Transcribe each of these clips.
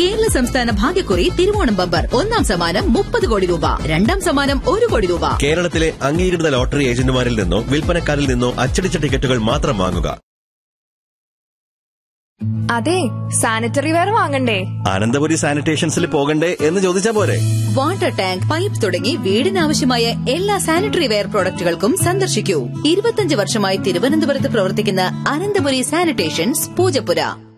കേരള സംസ്ഥാന ഭാഗ്യക്കുറി തിരുവോണം ബമ്പർ ഒന്നാം സമ്മാനം മുപ്പത് കോടി രൂപ രണ്ടാം സമ്മാനം ഒരു കോടി രൂപ കേരളത്തിലെ അംഗീകൃത ലോട്ടറി ഏജന്റുമാരിൽ നിന്നോ വിൽപ്പനക്കാരിൽ നിന്നോ അച്ചടിച്ച ടിക്കറ്റുകൾ മാത്രം വാങ്ങുക അതെ സാനിറ്ററി വെയർ വാങ്ങണ്ടേ അനന്തപുരി സാനിറ്റേഷൻസിൽ പോകണ്ടേ എന്ന് ചോദിച്ചാ പോരെ വാട്ടർ ടാങ്ക് പൈപ്പ് തുടങ്ങി വീടിനാവശ്യമായ എല്ലാ സാനിറ്ററി വെയർ പ്രോഡക്റ്റുകൾക്കും സന്ദർശിക്കൂ ഇരുപത്തിയഞ്ച് വർഷമായി തിരുവനന്തപുരത്ത് പ്രവർത്തിക്കുന്ന അനന്തപുരി സാനിറ്റേഷൻസ് പൂജപ്പുര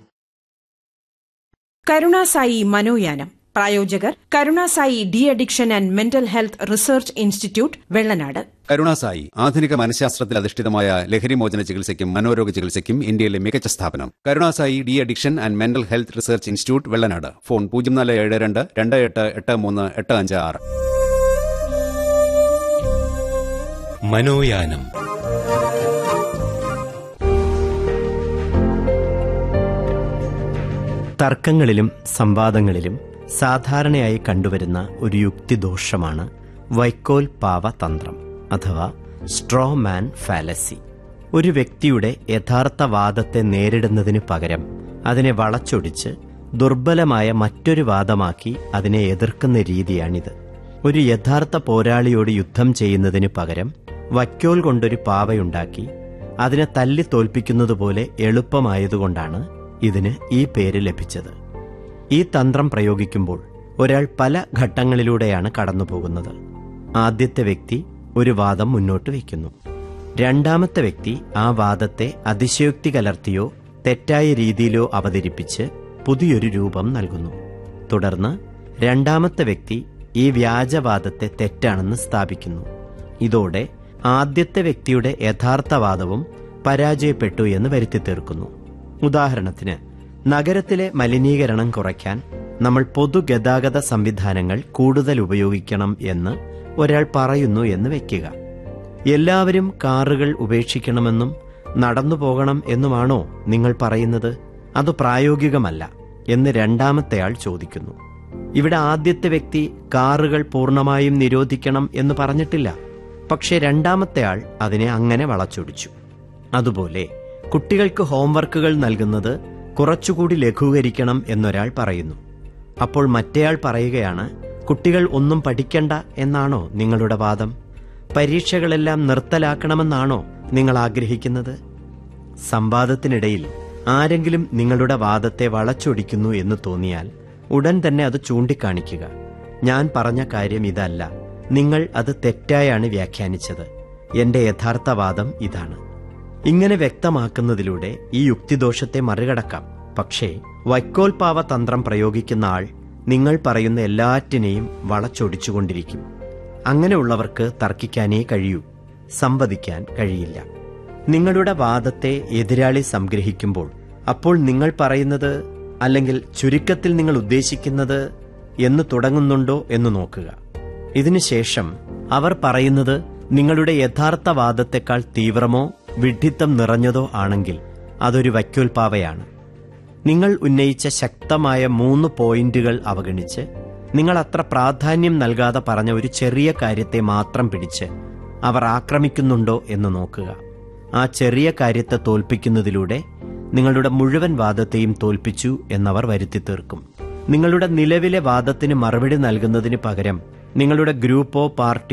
കരുണാസായി മനോയാനം പ്രായോജകർ Karunasai de addiction and mental health research institute Vellanad Karunasai ആധുനിക മനഃശാസ്ത്രത്തിൽ അധിഷ്ഠിതമായ ലഹരിമോചന ചികിത്സയ്ക്കും മനോരോഗ ചികിത്സയ്ക്കും ഇന്ത്യയിലെ മികച്ച സ്ഥാപനം Karunasai de addiction and mental health research institute Vellanad phone പൂജ്യം നാല് ഏഴ് രണ്ട് രണ്ട് എട്ട് എട്ട് മൂന്ന് എട്ട് അഞ്ച് ആറ് മനോയാനം തർക്കങ്ങളിലും സംവാദങ്ങളിലും സാധാരണയായി കണ്ടുവരുന്ന ഒരു യുക്തിദോഷമാണ് വൈക്കോൽ പാവ തന്ത്രം അഥവാ സ്ട്രോ മാൻ ഫാലസി ഒരു വ്യക്തിയുടെ യഥാർത്ഥ വാദത്തെ നേരിടുന്നതിനു പകരം അതിനെ വളച്ചൊടിച്ച് ദുർബലമായ മറ്റൊരു വാദമാക്കി അതിനെ എതിർക്കുന്ന രീതിയാണിത് ഒരു യഥാർത്ഥ പോരാളിയോട് യുദ്ധം ചെയ്യുന്നതിനു പകരം വൈക്കോൽ കൊണ്ടൊരു പാവയുണ്ടാക്കി അതിനെ തല്ലി തോൽപ്പിക്കുന്നതുപോലെ എളുപ്പമായതുകൊണ്ടാണ് ഇതിന് ഈ പേര് ലഭിച്ചത് ഈ തന്ത്രം പ്രയോഗിക്കുമ്പോൾ ഒരാൾ പല ഘട്ടങ്ങളിലൂടെയാണ് കടന്നുപോകുന്നത് ആദ്യത്തെ വ്യക്തി ഒരു വാദം മുന്നോട്ട് വയ്ക്കുന്നു രണ്ടാമത്തെ വ്യക്തി ആ വാദത്തെ അതിശയോക്തി കലർത്തിയോ തെറ്റായ രീതിയിലോ അവതരിപ്പിച്ച് പുതിയൊരു രൂപം നൽകുന്നു തുടർന്ന് രണ്ടാമത്തെ വ്യക്തി ഈ വ്യാജവാദത്തെ തെറ്റാണെന്ന് സ്ഥാപിക്കുന്നു ഇതോടെ ആദ്യത്തെ വ്യക്തിയുടെ യഥാർത്ഥ വാദവും പരാജയപ്പെട്ടു എന്ന് വരുത്തി തീർക്കുന്നു ഉദാഹരണത്തിന് നഗരത്തിലെ മലിനീകരണം കുറയ്ക്കാൻ നമ്മൾ പൊതുഗതാഗത സംവിധാനങ്ങൾ കൂടുതൽ ഉപയോഗിക്കണം എന്ന് ഒരാൾ പറയുന്നു എന്ന് വെക്കുക എല്ലാവരും കാറുകൾ ഉപേക്ഷിക്കണമെന്നും നടന്നു പോകണം എന്നുമാണോ നിങ്ങൾ പറയുന്നത് അത് പ്രായോഗികമല്ല എന്ന് രണ്ടാമത്തെയാൾ ചോദിക്കുന്നു ഇവിടെ ആദ്യത്തെ വ്യക്തി കാറുകൾ പൂർണ്ണമായും നിരോധിക്കണം എന്ന് പറഞ്ഞിട്ടില്ല പക്ഷെ രണ്ടാമത്തെയാൾ അതിനെ അങ്ങനെ വളച്ചൊടിച്ചു അതുപോലെ കുട്ടികൾക്ക് ഹോംവർക്കുകൾ നൽകുന്നത് കുറച്ചുകൂടി ലഘൂകരിക്കണം എന്നൊരാൾ പറയുന്നു അപ്പോൾ മറ്റേയാൾ പറയുകയാണ് കുട്ടികൾ ഒന്നും പഠിക്കണ്ട എന്നാണോ നിങ്ങളുടെ വാദം പരീക്ഷകളെല്ലാം നിർത്തലാക്കണമെന്നാണോ നിങ്ങൾ ആഗ്രഹിക്കുന്നത് സംവാദത്തിനിടയിൽ ആരെങ്കിലും നിങ്ങളുടെ വാദത്തെ വളച്ചൊടിക്കുന്നു എന്ന് തോന്നിയാൽ ഉടൻ തന്നെ അത് ചൂണ്ടിക്കാണിക്കുക ഞാൻ പറഞ്ഞ കാര്യം ഇതല്ല നിങ്ങൾ അത് തെറ്റായാണ് വ്യാഖ്യാനിച്ചത് എന്റെ യഥാർത്ഥ വാദം ഇതാണ് ഇങ്ങനെ വ്യക്തമാക്കുന്നതിലൂടെ ഈ യുക്തിദോഷത്തെ മറികടക്കാം പക്ഷേ വൈക്കോൽപാവ തന്ത്രം പ്രയോഗിക്കുന്ന ആൾ നിങ്ങൾ പറയുന്ന എല്ലാറ്റിനെയും വളച്ചൊടിച്ചുകൊണ്ടിരിക്കും അങ്ങനെയുള്ളവർക്ക് തർക്കിക്കാനേ കഴിയൂ സംവദിക്കാൻ കഴിയില്ല നിങ്ങളുടെ വാദത്തെ എതിരാളി സംഗ്രഹിക്കുമ്പോൾ അപ്പോൾ നിങ്ങൾ പറയുന്നത് അല്ലെങ്കിൽ ചുരുക്കത്തിൽ നിങ്ങൾ ഉദ്ദേശിക്കുന്നത് എന്ന് തുടങ്ങുന്നുണ്ടോ എന്ന് നോക്കുക ഇതിനുശേഷം അവർ പറയുന്നത് നിങ്ങളുടെ യഥാർത്ഥ വാദത്തെക്കാൾ തീവ്രമോ വിഡ്ഢിത്തം നിറഞ്ഞതോ ആണെങ്കിൽ അതൊരു വൈക്കോൽപാവയാണ് നിങ്ങൾ ഉന്നയിച്ച ശക്തമായ മൂന്ന് പോയിന്റുകൾ അവഗണിച്ച് നിങ്ങൾ അത്ര പ്രാധാന്യം നൽകാതെ പറഞ്ഞ ഒരു ചെറിയ കാര്യത്തെ മാത്രം പിടിച്ച് അവർ ആക്രമിക്കുന്നുണ്ടോ എന്ന് നോക്കുക ആ ചെറിയ കാര്യത്തെ തോൽപ്പിക്കുന്നതിലൂടെ നിങ്ങളുടെ മുഴുവൻ വാദത്തെയും തോൽപ്പിച്ചു എന്നവർ വരുത്തി തീർക്കും നിങ്ങളുടെ നിലവിലെ വാദത്തിന് മറുപടി നൽകുന്നതിന് പകരം നിങ്ങളുടെ ഗ്രൂപ്പോ പാർട്ടി